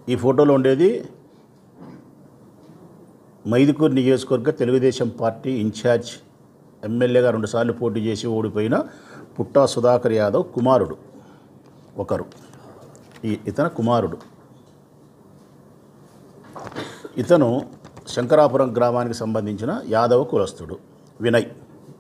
ఈ ఫోటోలో ఉండేది మైదుకూరు నియోజకవర్గ తెలుగుదేశం పార్టీ ఇన్ఛార్జ్ ఎమ్మెల్యేగా రెండుసార్లు పోటీ చేసి ఓడిపోయిన పుట్టా సుధాకర్ యాదవ్ కుమారుడు ఒకరు ఈ ఇతను కుమారుడు ఇతను శంకరాపురం గ్రామానికి సంబంధించిన యాదవ కులస్తుడు వినయ్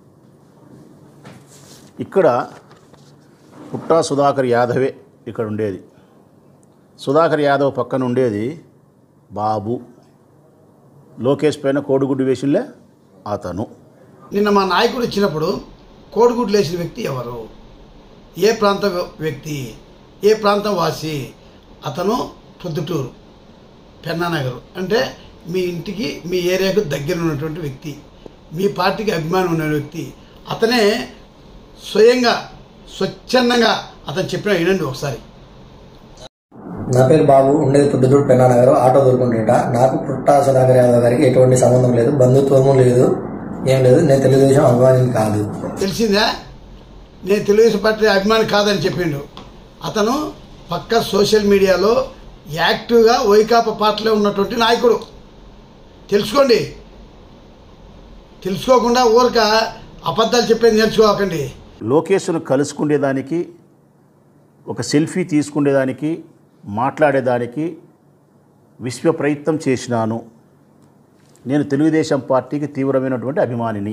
ఇక్కడ పుట్టా సుధాకర్ యాదవే ఇక్కడ ఉండేది సుధాకర్ యాదవ్ పక్కన ఉండేది బాబు లోకేష్ పైన కోడిగుడ్డు వేసింలే అతను నిన్న మా నాయకుడు ఇచ్చినప్పుడు కోడిగుడ్లు వేసిన వ్యక్తి ఎవరు ఏ ప్రాంత వ్యక్తి ఏ ప్రాంతం వాసి అతను పొద్దుటూరు పెన్నానగర్ అంటే మీ ఇంటికి మీ ఏరియాకు దగ్గర ఉన్నటువంటి వ్యక్తి మీ పార్టీకి అభిమానం ఉన్న వ్యక్తి అతనే స్వయంగా స్వచ్ఛందంగా అతను చెప్పిన వినండి ఒకసారి నా పేరు బాబు ఉండేది పొద్దుటూరు పెన్నానగర్ ఆటో దొరుకుంటుంటా నాకు పుట్టా సుధాకర్ యాదవ్ గారికి ఎటువంటి సంబంధం లేదు బంధుత్వము లేదు ఏం లేదు నేను తెలుగుదేశం అభిమాని కాదు తెలిసిందా నేను తెలుగుదేశం పార్టీ అభిమాని కాదని చెప్పిండు అతను పక్క సోషల్ మీడియాలో యాక్టివ్గా వైకాపా పార్టీలో ఉన్నటువంటి నాయకుడు తెలుసుకోండి తెలుసుకోకుండా ఊరక అబద్ధాలు చెప్పేది నేర్చుకోకండి లోకేష్ను కలుసుకునేదానికి ఒక సెల్ఫీ తీసుకునేదానికి మాట్లాడేదానికి విశ్వ ప్రయత్నం చేసినాను నేను తెలుగుదేశం పార్టీకి తీవ్రమైనటువంటి అభిమానిని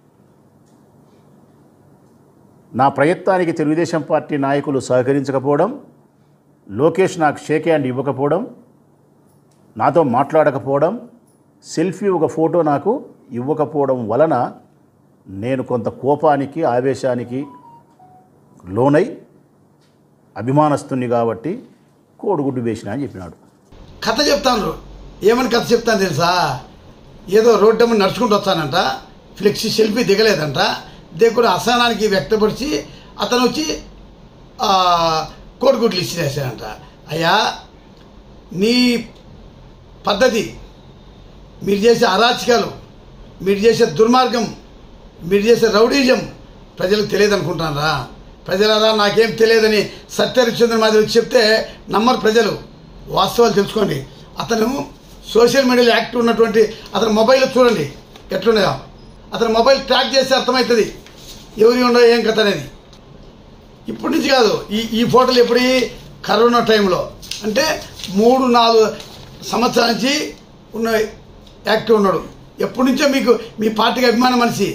నా ప్రయత్నానికి తెలుగుదేశం పార్టీ నాయకులు సహకరించకపోవడం లోకేష్ నాకు షేక్ హ్యాండ్ ఇవ్వకపోవడం నాతో మాట్లాడకపోవడం సెల్ఫీ ఒక ఫోటో నాకు ఇవ్వకపోవడం వలన నేను కొంత కోపానికి ఆవేశానికి లోనై అభిమానస్తుని కాబట్టి కోడిగుడ్డు వేసిన అని చెప్పినాడు కథ చెప్తాను ఏమని కథ చెప్తాను తెలుసా ఏదో రోడ్డు మీద నడుచుకుంటూ వస్తానంట ఫ్లెక్సీ సెల్ఫీ దిగలేదంట దిగుడు అసహనానికి వ్యక్తపరిచి అతను వచ్చి ఆ, కోడిగుడ్లు ఇచ్చిరేసాడంట అయ్యా నీ పద్ధతి మీరు చేసే అరాచకాలు మీరు చేసే దుర్మార్గం మీరు చేసే రౌడీజం ప్రజలకు తెలియదు అనుకుంటానరా ప్రజలరా నాకేం తెలియదని సత్యహరిచంద్ర మాదిరి వచ్చి చెప్తే నమ్మరు ప్రజలు వాస్తవాలు తెలుసుకోండి అతను సోషల్ మీడియాలో యాక్టివ్ ఉన్నటువంటి అతని మొబైల్ చూడండి ఎట్లున్నాయో అతని మొబైల్ ట్రాక్ చేస్తే అర్థమవుతుంది ఎవరి ఉండో ఏం కథ అనేది ఇప్పటి నుంచి కాదు ఈ ఈ ఫోటోలు ఎప్పుడు కరోనా టైంలో అంటే మూడు నాలుగు సంవత్సరాల నుంచి ఉన్న యాక్టివ్ ఉన్నాడు ఎప్పటి నుంచో మీకు మీ పార్టీకి అభిమాన మనిషి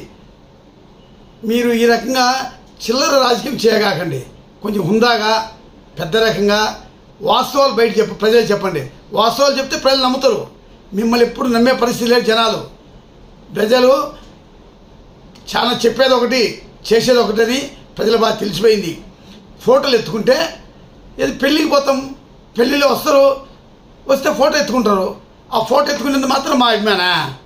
మీరు ఈ రకంగా చిల్లర రాజకీయం చేయగాకండి కొంచెం హుందాగా పెద్ద రకంగా వాస్తవాలు బయట చెప్ప ప్రజలు చెప్పండి వాస్తవాలు చెప్తే ప్రజలు నమ్ముతారు మిమ్మల్ని ఎప్పుడు నమ్మే పరిస్థితి లేదు జనాలు ప్రజలు చాలా చెప్పేది ఒకటి చేసేది ఒకటని ప్రజలు బాగా తెలిసిపోయింది ఫోటోలు ఎత్తుకుంటే ఇది పెళ్ళికి పోతాం పెళ్ళిలో వస్తారు వస్తే ఫోటో ఎత్తుకుంటారు ఆ ఫోటో ఎత్తుకునేది మాత్రం మా అభిమానా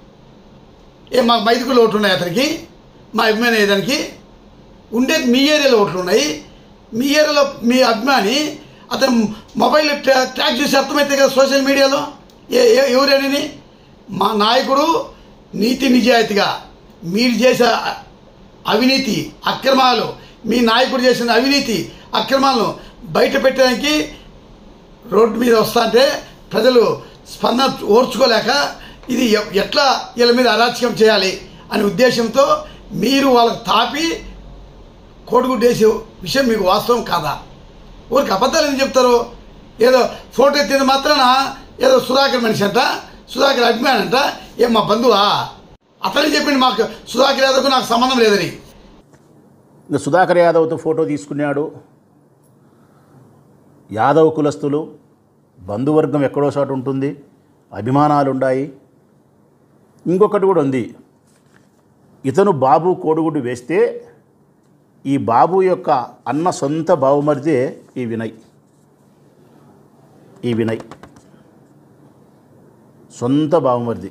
ఏ మా మైదుకులు ఓట్లు ఉన్నాయి అతనికి మా అభిమాని ఏదానికి ఉండేది మీ ఏరియాలో ఓట్లు ఉన్నాయి మీ ఏరియాలో మీ అభిమాని అతను మొబైల్ ట్రా- ట్రాక్ చేసి అర్థమైతే కదా సోషల్ మీడియాలో ఏ ఏ- ఎవరేనని మా నాయకుడు నీతి నిజాయితీగా మీరు చేసే అ- అవినీతి అక్రమాలు మీ నాయకుడు చేసిన అవినీతి అక్రమాలను బయట పెట్టడానికి రోడ్డు మీద వస్తా అంటే ప్రజలు స్పందన ఓర్చుకోలేక ఇది ఎ- ఎట్లా వీళ్ళ మీద అరాచకం చేయాలి అనే ఉద్దేశంతో మీరు వాళ్ళకి తాపి కోడిగుడ్డు వేసే విషయం మీకు వాస్తవం కాదా ఊరికి అబద్ధాలు ఎందుకు చెప్తారు ఏదో ఫోటో ఎత్తింది మాత్రాన ఏదో సుధాకర్ మనిషి అంట సుధాకర్ అభిమాని అంట ఏం మా బంధువా అతనే చెప్పింది మాకు సుధాకర్ యాదవ్కు నాకు సంబంధం లేదని ఇంకా సుధాకర్ యాదవ్తో ఫోటో తీసుకున్నాడు యాదవ్ కులస్తులు బంధువర్గం ఎక్కడో చోట ఉంటుంది అభిమానాలు ఉన్నాయి ఇంకొకటి కూడా ఉంది ఇతను బాబు కోడిగుడ్డు వేస్తే ఈ బాబు యొక్క అన్న సొంత బావుమరిదే ఈ వినయ్ ఈ వినయ్ సొంత బావుమరిది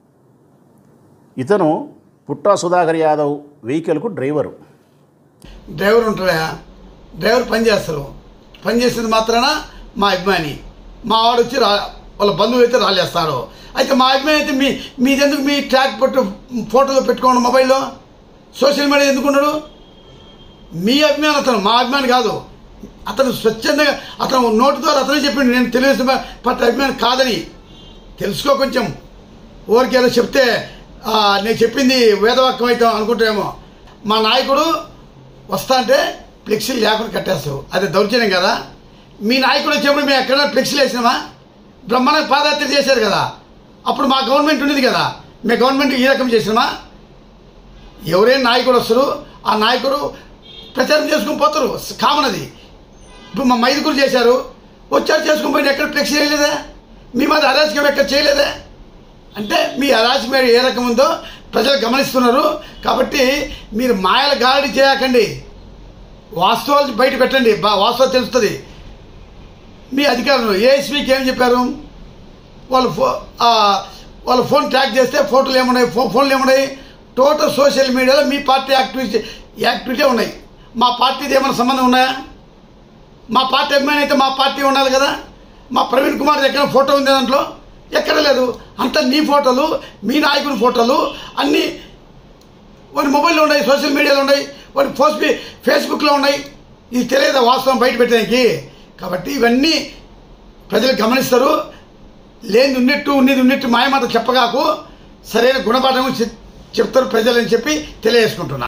ఇతను పుట్టా సుధాకర్ యాదవ్ వెహికల్కు డ్రైవరు డ్రైవర్ ఉంటాడా డ్రైవర్ పని చేస్తారు పని చేసేది మాత్రాన మా అభిమాని మా వాడు వచ్చి రా వాళ్ళ బంధువులు అయితే రాలేస్తారు అయితే మా అభిమాని అయితే మీ మీదెందుకు మీ ట్రాక్ పట్టు ఫోటోలో పెట్టుకోండి మొబైల్లో సోషల్ మీడియా ఎందుకు ఉన్నాడు మీ అభిమాని అతను మా అభిమాని కాదు అతను స్వచ్ఛందంగా అతను నోటి ద్వారా అతనే చెప్పిండు నేను తెలుగుదేశం పార్టీ అభిమాని కాదని తెలుసుకో కొంచెం ఊరికేదో చెప్తే ఆ, నేను చెప్పింది వేదవాక్యం అవుతాం అనుకుంటామేమో మా నాయకుడు వస్తా అంటే ఫ్లెక్సీలు లేకుండా కట్టేస్తావు అది దౌర్జన్యం కదా మీ నాయకుడు వచ్చినప్పుడు మేము ఎక్కడైనా ఫ్లెక్సీలు వేసినామా బ్రహ్మాండ పాదయాత్ర చేశారు కదా అప్పుడు మా గవర్నమెంట్ ఉండేది కదా మీ గవర్నమెంట్ ఈ రకం చేసినామా ఎవరైనా నాయకుడు వస్తారు ఆ నాయకుడు ప్రచారం చేసుకుని పోతారు కామన్ అది ఇప్పుడు మా మైదుకులు చేశారు వచ్చారు చేసుకుని పోయిన ఎక్కడ ఫ్లెక్సీ చేయలేదా మీ మీద అరాచకం ఎక్కడ చేయలేదా అంటే మీ అరాచకం ఏ రకం ఉందో ప్రజలు గమనిస్తున్నారు కాబట్టి మీరు మాయల గాడి చేయకండి వాస్తవాలు బయట పెట్టండి బా వాస్తవాలు తెలుస్తుంది మీ అధికారులు ఏఎస్పీకి ఏం చెప్పారు వాళ్ళు ఫో ఆ, వాళ్ళ ఫోన్ ట్రాక్ చేస్తే ఫోటోలు ఏమున్నాయి ఫో ఫోన్లు ఏమున్నాయి టోటల్ సోషల్ మీడియాలో మీ పార్టీ యాక్టివిటీ యాక్టివిటీ ఉన్నాయి మా పార్టీది ఏమైనా సంబంధం ఉన్నాయా మా పార్టీ అభిమాని అయితే మా పార్టీ ఉండాలి కదా మా ప్రవీణ్ కుమార్ ఎక్కడ ఫోటో ఉంది దాంట్లో ఎక్కడ లేదు అంత నీ ఫోటోలు మీ నాయకుని ఫోటోలు అన్నీ వాడి మొబైల్లో ఉన్నాయి సోషల్ మీడియాలో ఉన్నాయి వాడి పోస్ట్ ఫేస్బుక్లో ఉన్నాయి ఇది తెలియదా వాస్తవం బయట పెట్టడానికి కాబట్టి ఇవన్నీ ప్రజలు గమనిస్తారు లేని ఉన్నట్టు ఉన్నది ఉన్నట్టు మాయమాట చెప్పగాకు సరైన గుణపాఠం చెప్తారు ప్రజలని చెప్పి తెలియజేసుకుంటున్నా